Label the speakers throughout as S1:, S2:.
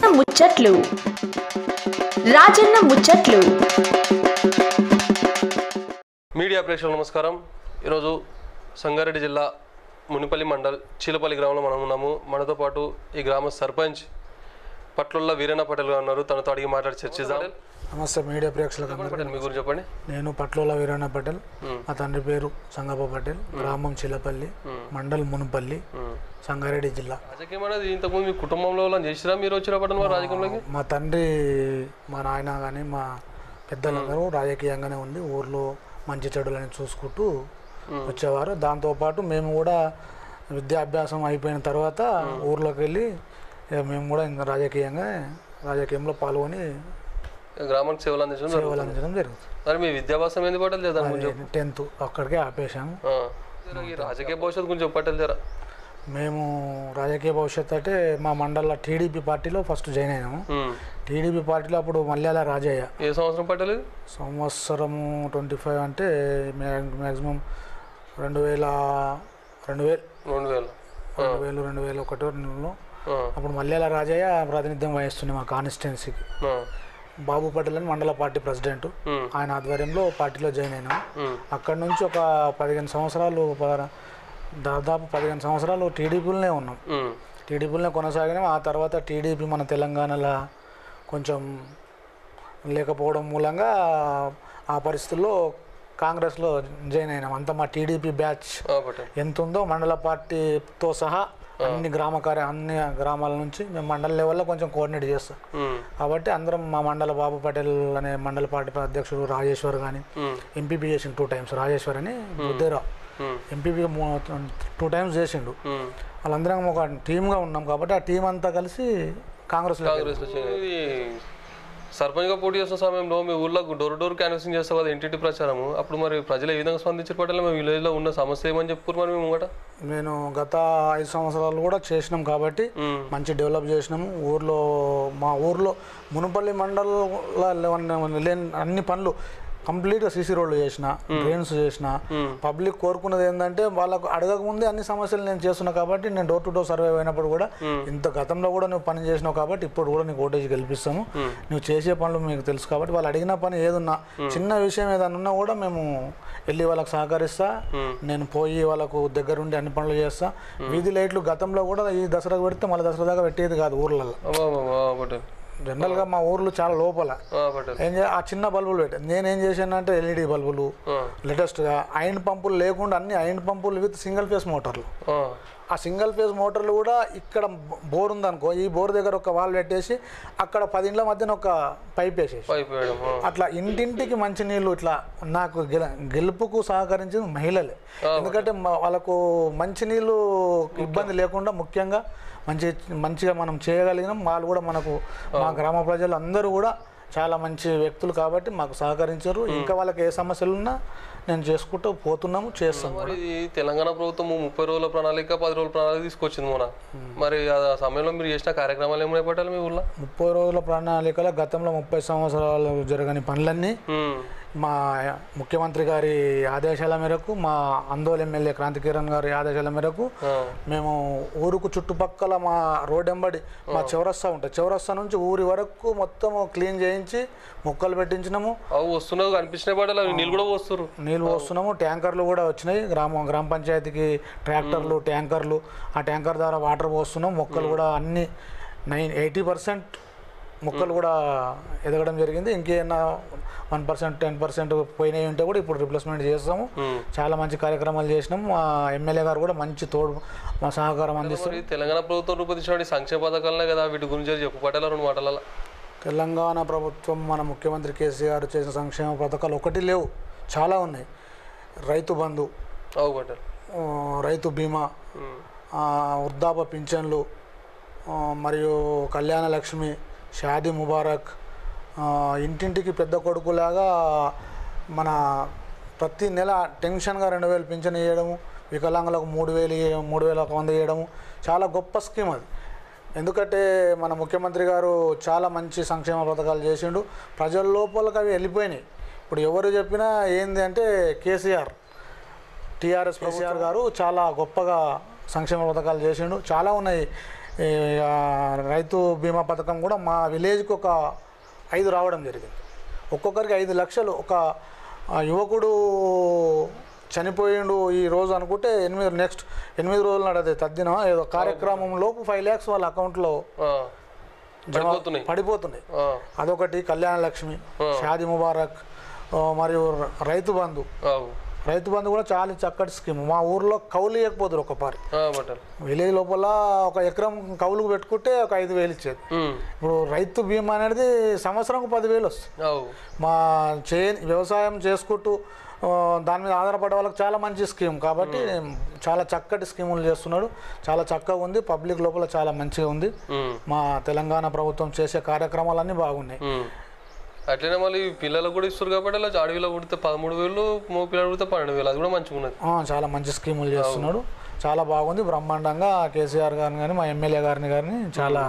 S1: ముచ్చట్లు రాజన్న ముచ్చట్లు
S2: మీడియా ప్రేక్షకులకు నమస్కారం ఈరోజు సంగారెడ్డి జిల్లా మునిపల్లి మండల్ చీలపల్లి గ్రామంలో మనం ఉన్నాము మనతో పాటు ఈ గ్రామ సర్పంచ్ పట్లుల్ల వీరన్న పటేల్ గారు ఉన్నారు తనతో అడిగి మాట్లాడి చర్చిద్దాం
S3: నమస్తే మీడియా ప్రేక్షకులకు అందరికీ
S2: పటేల్ మీ గురించి చెప్పండి
S3: నేను పట్లోల వీరన్న పటేల్ మా తండ్రి పేరు సంగప్ప పటేల్ గ్రామం చిలపల్లి మండల్ మునుపల్లి సంగారెడ్డి జిల్లా
S2: రాజకీయం అనేది ఇంతకుముందు మీ కుటుంబంలో వాళ్ళని చేసిరా మీరు వచ్చిన పట్టణ వారు రాజకీయంలోకి
S3: మా తండ్రి మా నాయన కానీ మా పెద్దలందరూ రాజకీయంగానే ఉండి ఊర్లో మంచి చెడులని చూసుకుంటూ వచ్చేవారు దాంతోపాటు మేము కూడా విద్యాభ్యాసం అయిపోయిన తర్వాత ఊర్లోకి వెళ్ళి ఇక మేము కూడా ఇంకా రాజకీయంగా రాజకీయంలో పాల్గొని
S2: గ్రామానికి సేవలు అందించడం
S3: సేవలు
S2: జరుగుతుంది.
S3: అందించడం జరుగుతుంది
S2: మరి మీ విద్యాభ్యాసం ఏంది పటేల్ లేదా దాని గురించి చెప్పు.
S3: టెన్త్ అక్కడికే ఆపేశాము
S2: ఆ. జర ఈ రాజకీయ భవిష్యత్తు గురించి చెప్పు పటేల్ జర
S3: మేము రాజకీయ భవిష్యత్తు అంటే మా మండల టీడీపీ పార్టీలో ఫస్ట్ జాయిన్ అయినాము
S2: ఉమ్.
S3: టీడీపీ పార్టీలో అప్పుడు మల్యాల రాజయ్య
S2: ఏ సంవత్సరం పటేల్ ఇది
S3: సంవత్సరము ట్వంటీ ఫైవ్ అంటే మ్యాక్సిమం రెండు వేల రెండు వేలు
S2: రెండు వేల
S3: రెండు వేలు రెండు వేల ఒకటో నెలలో
S2: ఆ.
S3: అప్పుడు మల్యాల రాజయ్య ప్రాతినిధ్యం వహిస్తుండే మా కాన్స్టిట్యున్సీకి
S2: ఆ.
S3: బాబు పటేల్ అని మండల పార్టీ ప్రెసిడెంట్
S2: ఉమ్.
S3: ఆయన ఆధ్వర్యంలో పార్టీలో జాయిన్ అయినాము
S2: ఉమ్.
S3: అక్కడి నుంచి ఒక పదిహేను సంవత్సరాలు పద- దాదాపు పదిహేను సంవత్సరాలు టీడీపీలోనే ఉన్నాం
S2: ఉమ్.
S3: టీడీపీలోనే కొనసాగినాం ఆ తర్వాత టీడీపీ మన తెలంగాణలో కొంచెం లేకపోవడం మూలంగా ఆ పరిస్థితుల్లో కాంగ్రెస్లో జాయిన్ అయినాం అంతా మా టీడీపీ బ్యాచ్
S2: ఆ, పటేల్
S3: ఎంత ఉందో మండల పార్టీతో సహా అన్ని గ్రామ కార్య అన్ని గ్రామాల నుంచి మేము మండల లెవెల్లో కొంచెం కోఆర్డినేట్ చేస్తాం
S2: ఉమ్.
S3: కాబట్టి అందరం మా మండల బాబు పటేల్ అనే మండల పార్టీ అధ్యక్షుడు రాజేశ్వర్ కానీ
S2: ఉమ్.
S3: ఎంపీపీ చేసిండు టూ టైమ్స్ రాజేశ్వర్ అని Buddherao
S2: um.
S3: MPP two times చేసిండు
S2: ఉమ్.
S3: వాళ్ళందరం ఒక టీమ్గా ఉన్నాం కాబట్టి ఆ టీం అంతా కలిసి కాంగ్రెస్లో
S2: కాంగ్రెస్ లో చేరింది. ఇది సర్పంచ్గా పోటీ చేస్తున్న సమయంలో మీ ఊర్లో డోర్ డోర్ క్యాన్వసింగ్ చేస్తావు కదా ఇంటింటి ప్రచారము అప్పుడు మరి ప్రజలు ఏ విధంగా స్పందించారు పట్ల మీ విలేజ్లో ఉన్న సమస్య ఏమని చెప్పుకోరు మరి మేము ముంగట
S3: నేను గత ఐదు సంవత్సరాలు కూడా చేసినాం కాబట్టి
S2: ఉమ్.
S3: మంచి డెవలప్ చేసినాము ఊర్లో మా ఊర్లో మునుపల్లి మండలంలో లేని అన్ని పనులు కంప్లీట్గా సీసీ రోడ్లు చేసిన డ్రైన్స్ చేసిన పబ్లిక్ కోరుకున్నది ఏంటంటే వాళ్ళకు అడగక ముందే అన్ని సమస్యలు నేను చేస్తున్నా కాబట్టి నేను డోర్ టు డోర్ సర్వే అయినప్పుడు కూడా ఇంత గతంలో కూడా నువ్వు పని చేసినావు కాబట్టి ఇప్పుడు కూడా నీకు ఓటేజ్ గెలిపిస్తాము నువ్వు చేసే పనులు మీకు తెలుసు కాబట్టి వాళ్ళు అడిగిన పని ఏదున్నా చిన్న విషయం ఏదైనా ఉన్నా కూడా మేము వెళ్ళి వాళ్ళకి సహకరిస్తా నేను పోయి వాళ్ళకు దగ్గరుండి అన్ని పనులు చేస్తా వీధి లైట్లు గతంలో కూడా ఈ దసరాకు పెడితే మళ్ళీ దసరా దాకా పెట్టేది కాదు ఊర్లలో
S2: అబ్బా, అబ్బా, అబ్బా, పటేల్
S3: జనరల్గా మా ఊర్లో చాలా లోపల
S2: ఆ, పటేల్
S3: ఏం చే ఆ చిన్న బల్బులు పెట్టాను నేనేం చేశానంటే ఎల్ఈడి బల్బులు
S2: ఆ,
S3: లేటెస్ట్గా ఐన్ పంపులు లేకుండా అన్ని ఐన్ పంపులు విత్ సింగిల్ ఫేస్ మోటార్లు
S2: ఆ,
S3: ఆ సింగిల్ ఫేజ్ మోటార్లు కూడా ఇక్కడ బోర్ ఉందనుకో ఈ బోర్ దగ్గర ఒక వాల్ పెట్టేసి అక్కడ పది ఇండ్ల మధ్యన ఒక పైప్ వేసేసి
S2: పైప్ వేయడం ఆ.
S3: అట్లా ఇంటింటికి మంచి నీళ్ళు ఇట్లా నాకు గెల గెలుపుకు సహకరించింది మహిళలే ఎందుకంటే మా- వాళ్ళకు మంచి నీళ్ళు ఇబ్బంది లేకుండా ముఖ్యంగా మంచి మంచిగా మనం చేయగలిగినాం వాళ్ళు కూడా మనకు మా గ్రామ ప్రజలు అందరూ కూడా చాలా మంచి వ్యక్తులు కాబట్టి మాకు సహకరించారు ఇంకా వాళ్ళకి ఏ సమస్యలు ఉన్నా నేను చేసుకుంటూ పోతున్నాము చేస్తాము
S2: మరి ఇది తెలంగాణ ప్రభుత్వం ముప్పై రోజుల ప్రణాళిక పది రోజుల ప్రణాళిక తీసుకొచ్చింది మొన్న మరి ఆ సమయంలో మీరు చేసిన కార్యక్రమాలు ఏమైనా పట్టాలి మీ ఊర్లో
S3: ముప్పై రోజుల ప్రణాళికలో గతంలో ముప్పై సంవత్సరాలు జరగని పనులన్నీ
S2: ఉమ్,
S3: మా ముఖ్యమంత్రి గారి ఆదేశాల మేరకు మా అందోల్ ఎమ్మెల్యే క్రాంతి కిరణ్ గారి ఆదేశాల మేరకు
S2: ఆ,
S3: మేము ఊరుకు చుట్టుపక్కల మా రోడ్ ఎంబడి మా చౌరస్తా ఉంటుంది చౌరస్తా నుంచి ఊరి వరకు మొత్తం క్లీన్ చేయించి మొక్కలు పెట్టించినాము
S2: అవి వస్తున్నావు కనిపించినాయి పట్టాలి అవి నీళ్ళు కూడా వస్తారు
S3: నీళ్ళు పోస్తున్నాము ట్యాంకర్లు కూడా వచ్చినాయి గ్రామ గ్రామ పంచాయతీకి ట్రాక్టర్లు ట్యాంకర్లు ఆ ట్యాంకర్ ద్వారా వాటర్ పోస్తున్నాం మొక్కలు కూడా అన్ని నైన్ ఎయిటీ పర్సెంట్ మొక్కలు కూడా ఎదగడం జరిగింది ఇంకేమైనా వన్ పర్సెంట్ టెన్ పర్సెంట్ పోయినవి ఉంటే కూడా ఇప్పుడు రిప్లేస్మెంట్ చేస్తాము
S2: ఉమ్.
S3: చాలా మంచి కార్యక్రమాలు చేసినాం మా ఎమ్మెల్యే గారు కూడా మంచి తోడు మా సహకారం అందిస్తారు
S2: మరి తెలంగాణ ప్రభుత్వం రూపొందించిన సంక్షేమ పథకాలనే కదా వీటి గురించి చెప్పు పట్టాల రెండు మాటల
S3: తెలంగాణ ప్రభుత్వం మన ముఖ్యమంత్రి కేసీఆర్ చేసిన సంక్షేమ పథకాలు ఒకటి లేవు చాలా ఉన్నాయి రైతు బంధు
S2: అవు పట్టాలి
S3: ఆ, రైతు బీమా ఆ, వృద్ధాప పింఛన్లు ఆ, మరియు కళ్యాణ లక్ష్మి షాదీ ముబారక్ ఆ, ఇంటింటికి పెద్ద కొడుకులాగా మన ప్రతి నెల టెన్షన్గా రెండు వేలు పింఛన్ ఇవ్వడము వికలాంగులకు మూడు వేలు ఇయ్య- మూడు వేల ఒక వంద ఇవ్వడము చాలా గొప్ప స్కీమ్ అది ఎందుకంటే మన ముఖ్యమంత్రి గారు చాలా మంచి సంక్షేమ పథకాలు చేసిండు ప్రజల లోపలికి అవి వెళ్ళిపోయినాయి ఇప్పుడు ఎవరు చెప్పినా ఏంది అంటే కేసీఆర్ టీఆర్ఎస్ కేసీఆర్ గారు చాలా గొప్పగా సంక్షేమ పథకాలు చేసిండు చాలా ఉన్నాయి ఈ, ఆ, రైతు బీమా పథకం కూడా మా విలేజ్కి ఒక ఐదు రావడం జరిగింది ఒక్కొక్కరికి ఐదు లక్షలు ఒక ఆ, యువకుడు చనిపోయిండు ఈ రోజు అనుకుంటే ఎనిమిది నెక్స్ట్ ఎనిమిది రోజులు నడది తద్దినం ఏదో కార్యక్రమం లోపు ఫైవ్ ల్యాక్స్ వాళ్ళ అకౌంట్లో
S2: ఆ,
S3: జమ
S2: పడిపోతున్నాయి
S3: పడిపోతున్నాయి
S2: ఆ,
S3: అదొకటి కళ్యాణ లక్ష్మి షాది ముబారక్ ఆ, మరియు రైతు బంధు
S2: ఆవు.
S3: రైతు బంధు కూడా చాలా చక్కటి స్కీమ్ మా ఊర్లో కౌలు ఇవ్వకపోదురు ఒక పారి
S2: ఆ, బట్టలు
S3: విలేజ్ లోపల ఒక ఎకరం కౌలుకు పెట్టుకుంటే ఒక ఐదు వేలు ఇచ్చేది
S2: ఉమ్,
S3: ఇప్పుడు రైతు బీమా అనేది సంవత్సరంకు పదివేలు వస్తుంది
S2: ఆవు.
S3: మా చే వ్యవసాయం చేసుకుంటూ ఆ, దాని మీద ఆధారపడే వాళ్ళకి చాలా మంచి స్కీమ్ కాబట్టి చాలా చక్కటి స్కీములు చేస్తున్నాడు చాలా చక్కగా ఉంది పబ్లిక్ లోపల చాలా మంచిగా ఉంది
S2: ఉమ్,
S3: మా తెలంగాణ ప్రభుత్వం చేసే కార్యక్రమాలన్నీ బాగున్నాయి
S2: ఉమ్. అట్లనే మళ్ళీ పిల్లలకు కూడా ఇస్తారు కాబట్టి అలా అడవిలో పుడితే పదమూడు వేలు మగ పిల్లలు పుడితే పన్నెండు వేలు అది కూడా మంచిగా ఉన్నది
S3: ఆ, చాలా మంచి స్కీములు చేస్తున్నాడు చాలా బాగుంది బ్రహ్మాండంగా కేసీఆర్ గారిని కానీ మా ఎమ్మెల్యే గారిని కానీ చాలా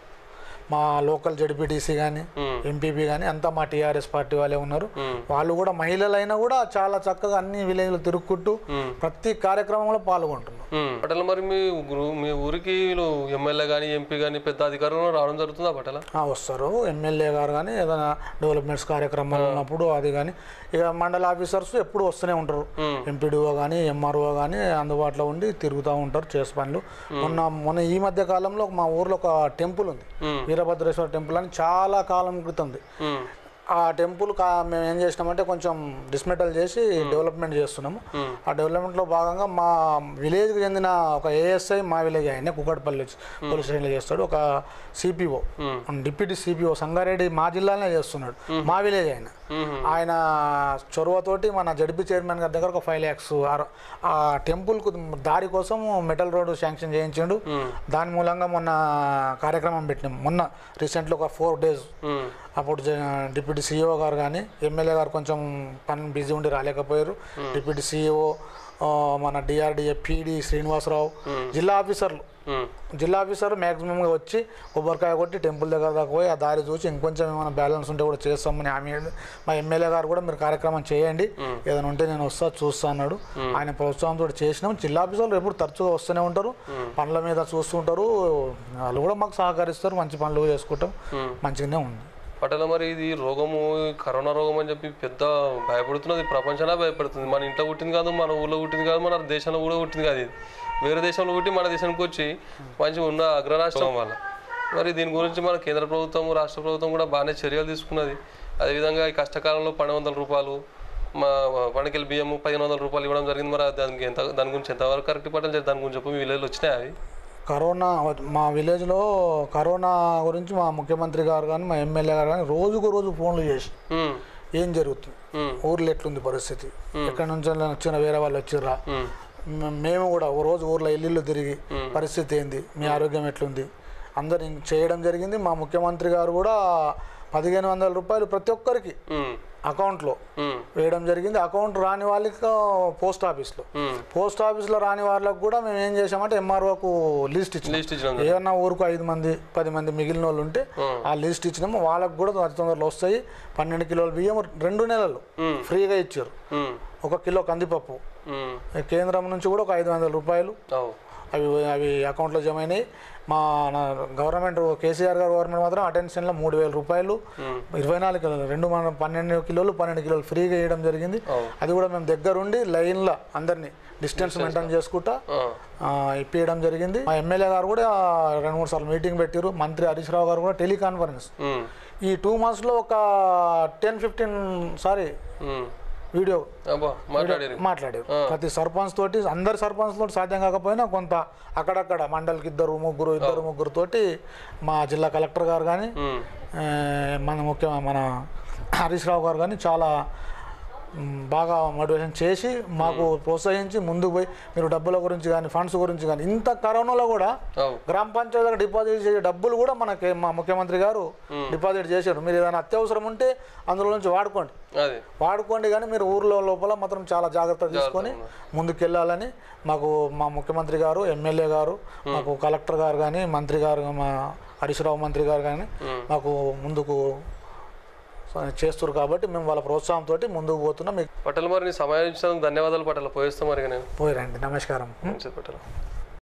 S3: మా లోకల్ జడ్పీటీసీ కానీ
S2: ఉమ్,
S3: ఎంపీపీ కానీ అంతా మా టీఆర్ఎస్ పార్టీ వాళ్ళే ఉన్నారు
S2: ఉమ్,
S3: వాళ్ళు కూడా మహిళలైనా కూడా చాలా చక్కగా అన్ని విలేజ్లు తిరుక్కుంటూ
S2: ఉమ్.
S3: ప్రతి కార్యక్రమంలో పాల్గొంటున్నారు
S2: ఉమ్. బట్టలు మరి మీ గురు- మీ ఊరికి వీళ్ళు ఎమ్మెల్యే కానీ ఎంపీ కానీ పెద్ద అధికారులు రావడం జరుగుతుందా బట్టల
S3: ఆ, వస్తారు ఎమ్మెల్యే గారు కానీ ఏదైనా డెవలప్మెంట్స్ కార్యక్రమాలు ఉన్నప్పుడు అది కానీ ఇక మండల ఆఫీసర్స్ ఎప్పుడు వస్తూనే ఉంటారు
S2: ఉమ్.
S3: ఎంపీడీఓ కానీ ఎంఆర్ఓ కానీ అందుబాటులో ఉండి తిరుగుతూ ఉంటారు చేసే పనులు మొన్న మొన్న ఈ మధ్య కాలంలో మా ఊర్లో ఒక టెంపుల్ ఉంది
S2: ఉమ్,
S3: వీరభద్రేశ్వర టెంపుల్ అని చాలా కాలం క్రితం ఉంది
S2: ఉమ్,
S3: ఆ టెంపుల్ కా మేము ఏం చేసినామంటే కొంచెం డిస్మెటల్ చేసి డెవలప్మెంట్ చేస్తున్నాము
S2: ఉమ్.
S3: ఆ డెవలప్మెంట్లో భాగంగా మా విలేజ్కి చెందిన ఒక ఏఎస్ఐ మా విలేజ్ ఆయన కుక్కడపల్లి పోలీస్ స్టేషన్లో చేస్తాడు ఒక CPO
S2: um.
S3: Deputy CPO Sangareddy మా జిల్లాలోనే చేస్తున్నాడు మా విలేజ్ ఆయన
S2: ఉమ్,
S3: ఆయన చొరవతోటి మన జడ్పీ చైర్మన్ గారి దగ్గర ఒక ఫైవ్ ల్యాక్స్ ఆ టెంపుల్కు దారి కోసం మెటల్ రోడ్ శాంక్షన్ చేయించిండు
S2: ఉమ్,
S3: దాని మూలంగా మొన్న కార్యక్రమం పెట్టినాం మొన్న రీసెంట్లీ ఒక ఫోర్ డేస్
S2: ఉమ్,
S3: అప్పుడు జ- డిప్యూటీ సీఈఓ గారు కానీ ఎమ్మెల్యే గారు కొంచెం పని బిజీ ఉండి రాలేకపోయారు డిప్యూటీ సీఈఓ మన డిఆర్డిఏ పీడి శ్రీనివాసరావు జిల్లా ఆఫీసర్లు
S2: ఉమ్,
S3: జిల్లా ఆఫీసర్ మ్యాక్సిమంగా వచ్చి కొబ్బరికాయ కొట్టి టెంపుల్ దగ్గర దాకా పోయి ఆ దారి చూసి ఇంకొంచెం ఏమైనా బ్యాలెన్స్ ఉంటే కూడా చేస్తామని ఆమె మా ఎమ్మెల్యే గారు కూడా మీరు కార్యక్రమం చేయండి ఏదైనా ఉంటే నేను వస్తా చూస్తా అన్నాడు ఆయన ప్రోత్సాహంతో చేసినాం జిల్లా ఆఫీసర్లు ఎప్పుడు తరచుగా వస్తూనే ఉంటారు పనుల మీద చూస్తుంటారు వాళ్ళు కూడా మాకు సహకరిస్తారు మంచి పనులు చేసుకుంటాం
S2: ఉమ్.
S3: మంచిగానే ఉంది
S2: పట్టణ మరి ఇది రోగము ఈ కరోనా రోగం అని చెప్పి పెద్ద భయపడుతున్నది ప్రపంచానే భయపడుతుంది మన ఇంట్లో పుట్టింది కాదు మన ఊళ్ళో పుట్టింది కాదు మన దేశంలో కూడా పుట్టింది కాదు ఇది వేరే దేశంలో పుట్టి మన దేశానికి వచ్చి మంచిగా ఉన్న అగ్రరాష్ట్రం వల్ల మరి దీని గురించి మన కేంద్ర ప్రభుత్వం రాష్ట్ర ప్రభుత్వం కూడా బాగానే చర్యలు తీసుకున్నది అదేవిధంగా ఈ కష్టకాలంలో పన్నెండు వందల రూపాయలు మా పణకెళ్ళి బియ్యము పదిహేను వందల రూపాయలు ఇవ్వడం జరిగింది మరి దానికి ఎంత దాని గురించి ఎంతవరకు కరెక్ట్ పట్టాలి దాని గురించి చెప్పి మీ విలేజ్లో వచ్చినాయి అవి
S3: కరోనా మా విలేజ్లో కరోనా గురించి మా ముఖ్యమంత్రి గారు కానీ మా ఎమ్మెల్యే గారు కానీ రోజుకు రోజు ఫోన్లు చేసి
S2: ఉమ్,
S3: ఏం జరుగుతుంది
S2: ఉమ్,
S3: ఊర్లో ఎట్లుంది పరిస్థితి ఎక్కడి నుంచి వచ్చిన వేరే వాళ్ళు వచ్చిర్రా
S2: ఉమ్,
S3: మ- మేము కూడా ఓ రోజు ఊర్లో ఇల్లు తిరిగి పరిస్థితి ఏంది మీ ఆరోగ్యం ఎట్లుంది అందరు చేయడం జరిగింది మా ముఖ్యమంత్రి గారు కూడా పదిహేను వందల రూపాయలు ప్రతి ఒక్కరికి
S2: ఉమ్,
S3: అకౌంట్లో
S2: ఉమ్,
S3: వేయడం జరిగింది అకౌంట్ రాని వాళ్ళకి పోస్ట్ ఆఫీస్లో
S2: ఉమ్.
S3: పోస్ట్ ఆఫీస్లో రాని వాళ్ళకు కూడా మేము ఏం చేసామంటే ఎంఆర్ఓకు లిస్ట్ ఇచ్చాం
S2: లిస్ట్ ఇచ్చినాం
S3: ఏమన్నా ఊరుకు ఐదు మంది పది మంది మిగిలిన వాళ్ళు ఉంటే
S2: ఉమ్.
S3: ఆ లిస్ట్ ఇచ్చినాము వాళ్ళకు కూడా అతి తొందరలో వస్తాయి పన్నెండు కిలోల బియ్యం రెండు నెలలు
S2: ఉమ్.
S3: ఫ్రీగా ఇచ్చారు
S2: ఉమ్,
S3: ఒక కిలో కందిపప్పు
S2: ఉమ్,
S3: కేంద్రం నుంచి కూడా ఒక ఐదు వందల రూపాయలు
S2: అవు
S3: అవి అవి అకౌంట్లో జమ అయినాయి మా నా గవర్నమెంట్ కేసీఆర్ గారు గవర్నమెంట్ మాత్రం అటెన్షన్లో మూడు వేల రూపాయలు
S2: ఉమ్.
S3: ఇరవై నాలుగు కిలోలు రెండు మన పన్నెండు కిలోలు పన్నెండు కిలోలు ఫ్రీగా వేయడం జరిగింది
S2: అవు.
S3: అది కూడా మేము దగ్గరుండి లైన్లో అందరినీ డిస్టెన్స్ మెయింటైన్ చేసుకుంటా
S2: ఆ,
S3: ఆ, ఇప్పించడం జరిగింది మా ఎమ్మెల్యే గారు కూడా రెండు మూడు సార్లు మీటింగ్ పెట్టారు మంత్రి హరీష్ రావు గారు కూడా టెలికాన్ఫరెన్స్
S2: ఉమ్,
S3: ఈ టూ మంత్స్లో ఒక ten fifteen sorry
S2: um.
S3: Video
S2: అబ్బా మాట్లాడారు
S3: మాట్లాడారు ప్రతి సర్పంచ్ తోటి అందరి సర్పంచ్ తోటి సాధ్యం కాకపోయినా కొంత అక్కడక్కడ మండలికి ఇద్దరు ముగ్గురు ఇద్దరు ముగ్గురు తోటి మా జిల్లా కలెక్టర్ గారు కానీ
S2: ఉమ్,
S3: మన ముఖ్య మన హరీష్ రావు గారు కానీ చాలా మ్, బాగా మోటివేషన్ చేసి మాకు ప్రోత్సహించి ముందుకు పోయి మీరు డబ్బుల గురించి కానీ ఫండ్స్ గురించి కానీ ఇంత కరోనాలో కూడా
S2: అవు
S3: గ్రామ పంచాయతీలకు డిపాజిట్ చేసే డబ్బులు కూడా మనకి మా ముఖ్యమంత్రి గారు డిపాజిట్ చేశారు మీరు ఏదైనా అత్యవసరం ఉంటే అందులో నుంచి వాడుకోండి
S2: అదే
S3: వాడుకోండి కానీ మీరు ఊర్లో లోపల మాత్రం చాలా జాగ్రత్త తీసుకొని ముందుకెళ్ళాలని మాకు మా ముఖ్యమంత్రి గారు ఎమ్మెల్యే గారు మాకు కలెక్టర్ గారు కానీ మంత్రి గారు మా హరీష్ రావు మంత్రి గారు కానీ మాకు ముందుకు చేస్తారు కాబట్టి మేము వాళ్ళ ప్రోత్సాహంతో ముందుకు పోతున్నాం మీకు
S2: పట్టలు మరి నీ సమయం ఇచ్చినందుకు ధన్యవాదాలు పట్టాల పోయిస్తాం మరి ఇక నేను
S3: పోయిరండి నమస్కారం
S2: మంచిది పట్టాల